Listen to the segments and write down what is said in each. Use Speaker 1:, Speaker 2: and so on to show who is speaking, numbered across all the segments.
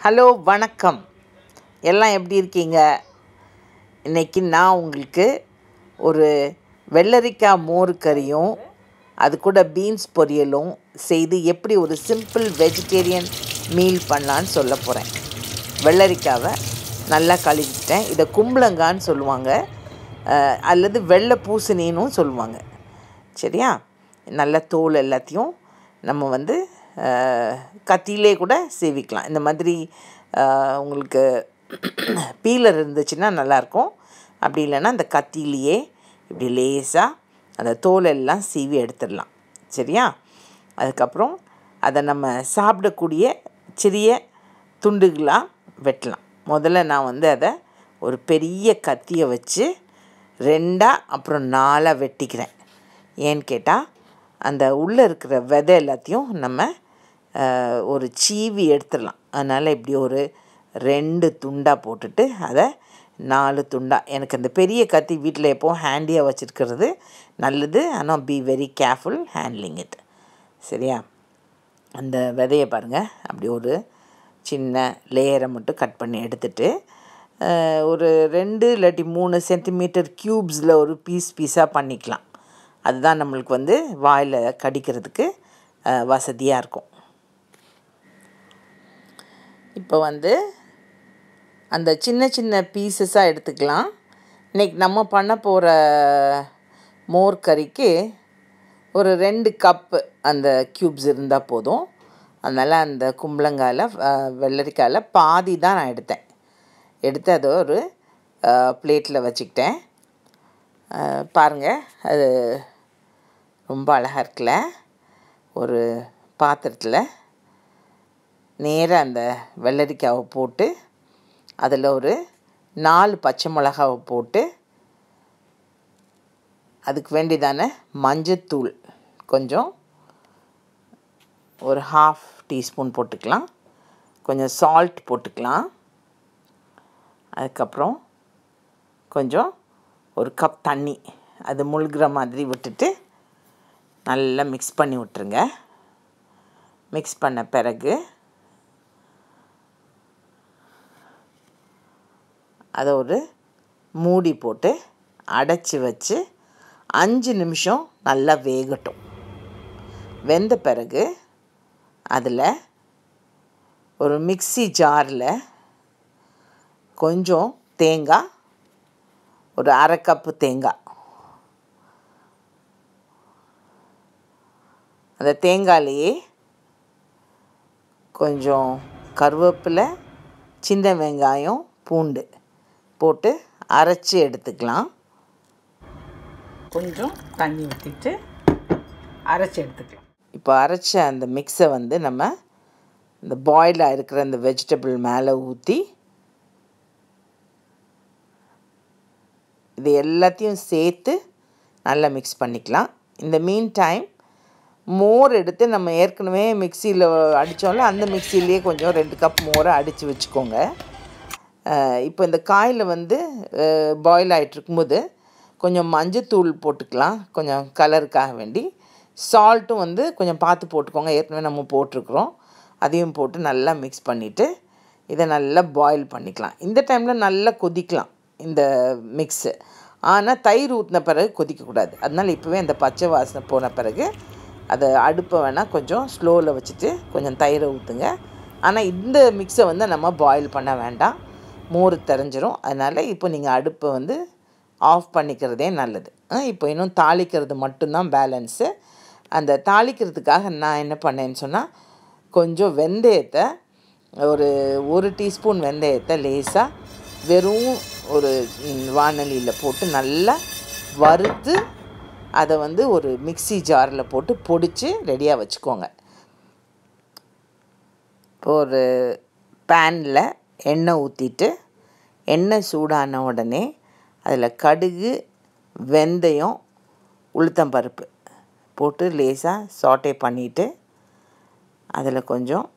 Speaker 1: hello வணக்கம் எல்லாம் எப்படி இருக்கீங்க இன்றைக்கி நான் உங்களுக்கு ஒரு வெள்ளரிக்காய் மோர் கறியும் அது கூட பீன்ஸ் பொரியலும் செய்து எப்படி ஒரு சிம்பிள் வெஜிடேரியன் மீல் பண்ணலான்னு சொல்ல போகிறேன் வெள்ளரிக்காவை நல்லா கழுவிட்டேன் இதை கும்பளங்கான்னு சொல்லுவாங்க அஹ், அல்லது வெள்ளை பூசணின்னும் சொல்லுவாங்க சரியா நல்ல தோல் எல்லாத்தையும் நம்ம வந்து அஹ், கத்தியிலே கூட சீவிக்கலாம் இந்த மாதிரி அஹ், உங்களுக்கு பீலர் இருந்துச்சுன்னா நல்லாயிருக்கும் அப்படி இல்லைன்னா அந்த கத்தியிலேயே இப்படி லேசாக அந்த தோல் எல்லாம் சீவி எடுத்துடலாம் சரியா அதுக்கப்புறம் அதை நம்ம சாப்பிடக்கூடிய சிறிய துண்டுகளாக வெட்டலாம் முதல்ல நான் வந்து அதை ஒரு பெரிய கத்தியை வச்சு ரெண்டாக அப்புறம் நாலாக வெட்டிக்கிறேன் ஏன்னு கேட்டால் அந்த உள்ளே இருக்கிற விதை எல்லாத்தையும் நம்ம அஹ், ஒரு சீவி எடுத்துடலாம் அதனால் இப்படி ஒரு ரெண்டு துண்டாக போட்டுட்டு அதை நாலு துண்டாக எனக்கு அந்த பெரிய கத்தி வீட்டில் எப்போவும் ஹேண்டியாக வச்சுருக்கிறது நல்லது ஆனால் be very careful handling it சரியா அந்த விதையை பாருங்கள் அப்படி ஒரு சின்ன லேயரை மட்டும் கட் பண்ணி எடுத்துட்டு அஹ், ஒரு ரெண்டு இல்லாட்டி மூணு சென்டிமீட்டர் க்யூப்ஸில் ஒரு பீஸ் பீஸாக பண்ணிக்கலாம் அதுதான் நம்மளுக்கு வந்து வாயில் கடிக்கிறதுக்கு வசதியாக இருக்கும் இப்போ வந்து அந்த சின்ன சின்ன பீசஸாக எடுத்துக்கலாம் இன்றைக்கி நம்ம பண்ண போகிற மோர் கறிக்கு ஒரு ரெண்டு கப்பு அந்த க்யூப்ஸ் இருந்தால் போதும் அதனால் அந்த கும்பளங்காயில் வெள்ளரிக்காயில் பாதி தான் நான் எடுத்தேன் எடுத்து அதை ஒரு பிளேட்டில் வச்சுக்கிட்டேன் பாருங்கள் அது ரொம்ப அழகாக இருக்குல்ல ஒரு பாத்திரத்தில் நேராக அந்த வெள்ளரிக்காவை போட்டு அதில் ஒரு நாலு பச்சை மிளகாவை போட்டு அதுக்கு வேண்டியதான மஞ்சத்தூள் கொஞ்சம் ஒரு ஹாஃப் டீஸ்பூன் போட்டுக்கலாம் கொஞ்சம் சால்ட் போட்டுக்கலாம் அதுக்கப்புறம் கொஞ்சம் ஒரு கப் தண்ணி அது முழுகிற மாதிரி விட்டுட்டு நல்லா மிக்ஸ் பண்ணி விட்டுருங்க மிக்ஸ் பண்ண பிறகு அதை ஒரு மூடி போட்டு அடைச்சி வச்சு அஞ்சு நிமிஷம் நல்லா வேகட்டும் வெந்த பிறகு அதில் ஒரு மிக்ஸி ஜாரில் கொஞ்சம் தேங்காய் ஒரு அரை கப்பு தேங்காய் அந்த தேங்காயிலேயே கொஞ்சம் கருவேப்பிலை சின்ன வெங்காயம் பூண்டு போட்டு அரைச்சி எடுத்துக்கலாம் கொஞ்சம் தண்ணி ஊற்றிட்டு அரைச்சி எடுத்துக்கலாம் இப்போ அரைச்ச அந்த மிக்ஸை வந்து நம்ம இந்த பாயிலாக இருக்கிற அந்த வெஜிடபிள் மேலே ஊற்றி இது எல்லாத்தையும் சேர்த்து நல்லா மிக்ஸ் பண்ணிக்கலாம் இந்த மீன் டைம் மோர் எடுத்து நம்ம ஏற்கனவே மிக்சியில் அடித்தோம்ல அந்த மிக்சிலேயே கொஞ்சம் ரெண்டு கப் மோரை அடித்து வச்சுக்கோங்க அஹ் இப்போ இந்த காயில் வந்து பாயில் ஆகிட்டு இருக்கும்போது கொஞ்சம் மஞ்சத்தூள் போட்டுக்கலாம் கொஞ்சம் கலருக்காக வேண்டி சால்ட்டும் வந்து கொஞ்சம் பார்த்து போட்டுக்கோங்க ஏற்கனவே நம்ம போட்டிருக்கிறோம் அதையும் போட்டு நல்லா மிக்ஸ் பண்ணிவிட்டு இதை நல்லா பாயில் பண்ணிக்கலாம் இந்த டைமில் நல்லா கொதிக்கலாம் இந்த மிக்ஸு ஆனால் தயிர் ஊற்றின பிறகு கொதிக்கக்கூடாது அதனால் இப்போவே அந்த பச்சை வாசனை போன பிறகு அதை அடுப்பை வேணால் கொஞ்சம் ஸ்லோவில் வச்சுட்டு கொஞ்சம் தயிரை ஊற்றுங்க ஆனால் இந்த மிக்ஸை வந்து நம்ம பாயில் பண்ண வேண்டாம் மோர் தெரிஞ்சிரும் அதனால் இப்போ நீங்கள் அடுப்பை வந்து ஆஃப் பண்ணிக்கிறதே நல்லது ஆ, இப்போ இன்னும் தாளிக்கிறது மட்டும்தான் பேலன்ஸு அந்த தாளிக்கிறதுக்காக நான் என்ன பண்ணேன்னு சொன்னால் கொஞ்சம் வெந்தயத்தை ஒரு ஒரு டீஸ்பூன் வெந்தயத்தை லேசாக வெறும் ஒரு வானலியில் போட்டு நல்லா வறுத்து அதை வந்து ஒரு மிக்ஸி ஜாரில் போட்டு பொடிச்சு ரெடியாக வச்சுக்கோங்க ஒரு பேனில் எண்ணெய் ஊற்றிட்டு எண்ணெய் சூடான உடனே அதில் கடுகு வெந்தயம் உளுத்தம்பருப்பு போட்டு லேசாக சாட்டே பண்ணிவிட்டு அதில் கொஞ்சம்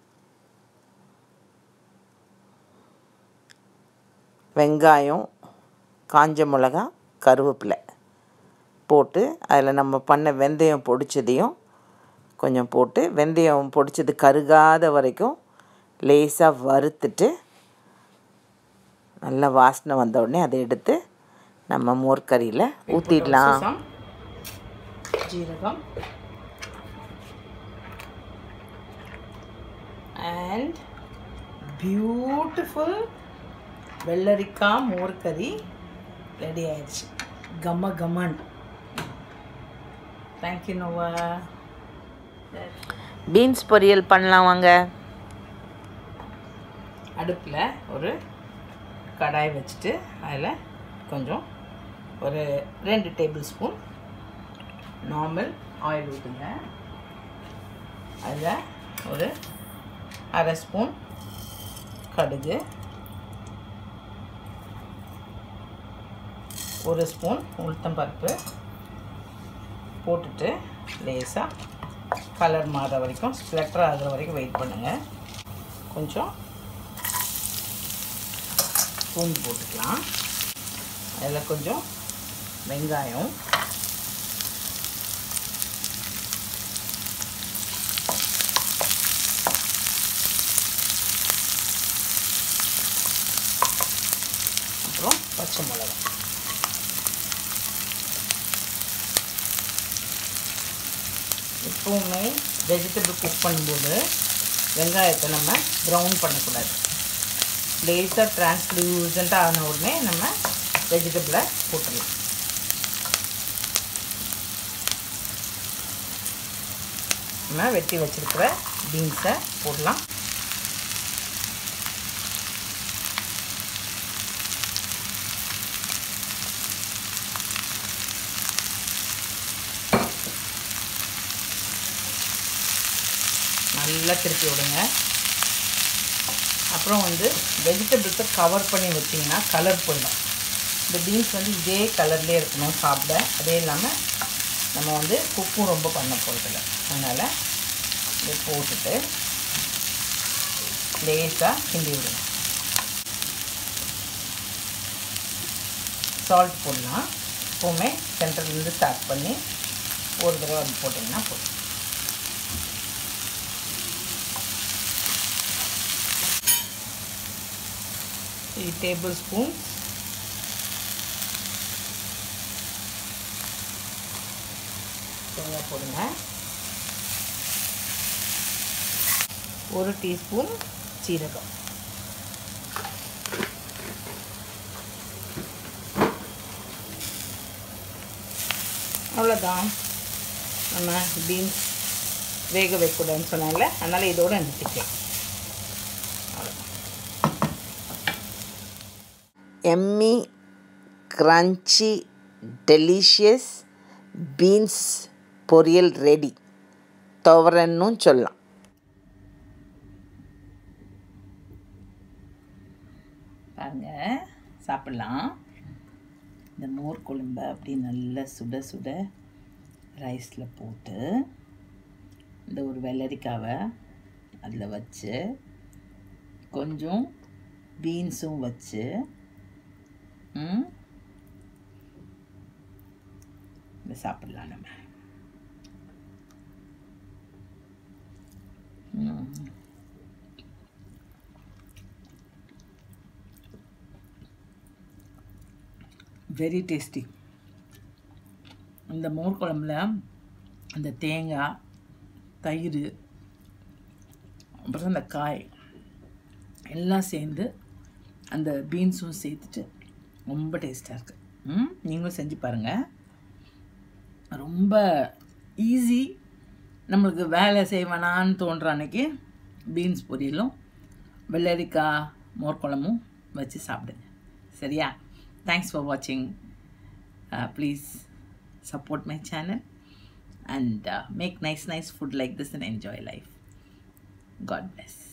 Speaker 1: வெங்காயம் காஞ்ச மிளகா கருவேப்பிலை போட்டு அதில் நம்ம பண்ண வெந்தயம் பொடிச்சதையும் கொஞ்சம் போட்டு வெந்தயம் பொடிச்சது கருகாத வரைக்கும் லேசாக வறுத்துட்டு நல்லா வாசனை வந்த உடனே அதை எடுத்து நம்ம மோர் கறியில் ஊற்றிடலாம்
Speaker 2: ஜீரகம் அண்ட் பியூட்டிஃபுல் வெள்ளரிக்காய் மோர் கறி ரெடி ஆயிடுச்சு கம்ம கம்மன் தேங்க்யூ நோவா
Speaker 1: பீன்ஸ் பொரியல் பண்ணலாம் வாங்க
Speaker 2: அடுப்பில் ஒரு கடாய் வச்சுட்டு அதில் கொஞ்சம் ஒரு ரெண்டு டேபிள் ஸ்பூன் நார்மல் ஆயில் ஊற்றுங்க அதில் ஒரு அரை ஸ்பூன் கடுகு ஒரு ஸ்பூன் உளுத்தம்பருப்பு போட்டுட்டு லேசாக கலர் மாற வரைக்கும் ஸ்ப்ளட்டர் ஆகிற வரைக்கும் வெயிட் பண்ணுங்கள் கொஞ்சம் பூண்டு போட்டுக்கலாம் அதில் கொஞ்சம் வெங்காயம் அப்புறம் பச்சை மிளகாய் எப்பவுமே வெஜிடபிள் குக் பண்ணும்போது வெங்காயத்தை நம்ம ப்ரௌன் பண்ணக்கூடாது லேசாக டிரான்ஸ்லூசண்ட்டாக ஆன உடனே நம்ம வெஜிடபிளை போட்டுடலாம் நம்ம வெட்டி வச்சுருக்கிற பீன்ஸை போடலாம் நல்லா திருப்பி விடுங்க அப்புறம் வந்து வெஜிடபிள்ஸை கவர் பண்ணி வச்சிங்கன்னா கலர் போயிடும் இந்த பீன்ஸ் வந்து இதே கலர்லேயே இருக்கணும் சாப்பிட அதே இல்லாமல் நம்ம வந்து குக்கும் ரொம்ப பண்ண போகிறதில்ல அதனால் இதை போட்டுட்டு லேசாக கிண்டி விடுங்க சால்ட் போடலாம் எப்போவுமே சென்டர்லேருந்து ஸ்டார்ட் பண்ணி ஒரு தடவை வந்து போட்டிங்கன்னா போதும் த்ரீ டேபிள் ஸ்பூன் தேங்காய் போடுங்க ஒரு டீஸ்பூன் சீரகம் அவ்வளோதான் நம்ம பீன்ஸ் வேக வைக்கூடாதுன்னு சொன்னால அதனால் இதோடு நிறுத்திக்கலாம் அவ்வளோதான்
Speaker 1: எம்மி கிரன்ச்சி டெலிஷியஸ் பீன்ஸ் பொரியல் ரெடி துவரன்னும் சொல்லலாம்
Speaker 2: பாருங்க சாப்பிட்லாம் இந்த மோர் குழம்ப அப்படி நல்லா சுட சுட ரைஸில் போட்டு இந்த ஒரு வெள்ளரிக்காவை அதில் வச்சு கொஞ்சம் பீன்ஸும் வச்சு ம் இதை சாப்பிட்லாம் நம்ம ம் வெரி டேஸ்டி இந்த மோர் குழம்புல அந்த தேங்காய் தயிர் அப்புறம் அந்த காய் எல்லாம் சேர்ந்து அந்த பீன்ஸும் சேர்த்துட்டு ரொம்ப டேஸ்ட்டாக இருக்குது ம் நீங்களும் செஞ்சு பாருங்கள் ரொம்ப ஈஸி நம்மளுக்கு வேலை செய்வேனான்னு தோன்ற அன்னைக்கு பீன்ஸ் பொரியலும் வெள்ளரிக்காய் மோர் குழம்பும் வச்சு சாப்பிடுங்க சரியா தேங்க்ஸ் ஃபார் வாட்சிங் please support my channel and uh, make nice nice food like this and enjoy life god bless